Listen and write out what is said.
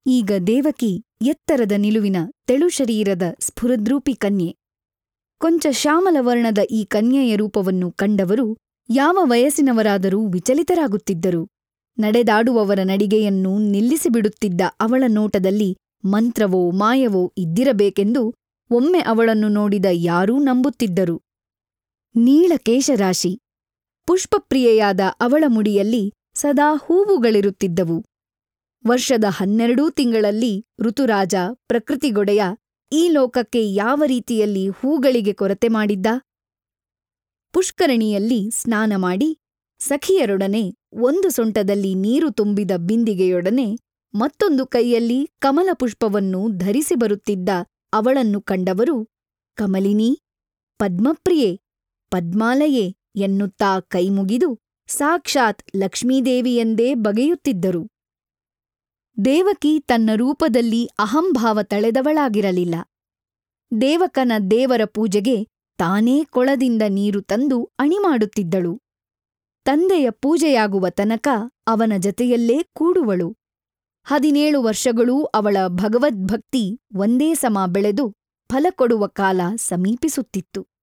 ಈಗ ದೇವಕಿ ಎತ್ತರದ ನಿಲುವಿನ ತೆಳುಶರೀರದ ಸ್ಫುರದ್ರೂಪಿ ಕನ್ಯೆ ಕೊಂಚ ಶ್ಯಾಮಲವರ್ಣದ ಈ ಕನ್ಯೆಯ ರೂಪವನ್ನು ಕಂಡವರು ಯಾವ ವಯಸ್ಸಿನವರಾದರೂ ವಿಚಲಿತರಾಗುತ್ತಿದ್ದರು ನಡೆದಾಡುವವರ ನಡಿಗೆಯನ್ನು ನಿಲ್ಲಿಸಿಬಿಡುತ್ತಿದ್ದ ಅವಳ ನೋಟದಲ್ಲಿ ಮಂತ್ರವೋ ಮಾಯವೋ ಇದ್ದಿರಬೇಕೆಂದು ಒಮ್ಮೆ ಅವಳನ್ನು ನೋಡಿದ ಯಾರೂ ನಂಬುತ್ತಿದ್ದರು ನೀಳ ಕೇಶರಾಶಿ ಪುಷ್ಪಪ್ರಿಯೆಯಾದ ಅವಳ ಮುಡಿಯಲ್ಲಿ ಸದಾ ಹೂವುಗಳಿರುತ್ತಿದ್ದವು ವರ್ಷದ ಹನ್ನೆರಡೂ ತಿಂಗಳಲ್ಲಿ ಋತುರಾಜ ಪ್ರಕೃತಿಗೊಡೆಯ ಈ ಲೋಕಕ್ಕೆ ಯಾವ ರೀತಿಯಲ್ಲಿ ಹೂಗಳಿಗೆ ಕೊರತೆ ಮಾಡಿದ್ದ ಪುಷ್ಕರಣಿಯಲ್ಲಿ ಸ್ನಾನ ಮಾಡಿ ಸಖಿಯರೊಡನೆ ಒಂದು ಸೊಂಟದಲ್ಲಿ ನೀರು ತುಂಬಿದ ಬಿಂದಿಗೆಯೊಡನೆ ಮತ್ತೊಂದು ಕೈಯಲ್ಲಿ ಕಮಲಪುಷ್ಪವನ್ನು ಧರಿಸಿ ಬರುತ್ತಿದ್ದ ಅವಳನ್ನು ಕಂಡವರು ಕಮಲಿನೀ ಪದ್ಮಪ್ರಿಯೆ ಪದ್ಮಾಲಯೆ ಎನ್ನುತ್ತಾ ಕೈಮುಗಿದು ಸಾಕ್ಷಾತ್ ಲಕ್ಷ್ಮೀದೇವಿಯೆಂದೇ ಬಗೆಯುತ್ತಿದ್ದರು ದೇವಕಿ ತನ್ನ ರೂಪದಲ್ಲಿ ಅಹಂಭಾವ ತಳೆದವಳಾಗಿರಲಿಲ್ಲ ದೇವಕನ ದೇವರ ಪೂಜೆಗೆ ತಾನೇ ಕೊಳದಿಂದ ನೀರು ತಂದು ಅಣಿಮಾಡುತ್ತಿದ್ದಳು ತಂದೆಯ ಪೂಜೆಯಾಗುವ ತನಕ ಅವನ ಜತೆಯಲ್ಲೇ ಕೂಡುವಳು ಹದಿನೇಳು ವರ್ಷಗಳೂ ಅವಳ ಭಗವದ್ಭಕ್ತಿ ಒಂದೇ ಸಮ ಬೆಳೆದು ಫಲ ಕೊಡುವ ಕಾಲ ಸಮೀಪಿಸುತ್ತಿತ್ತು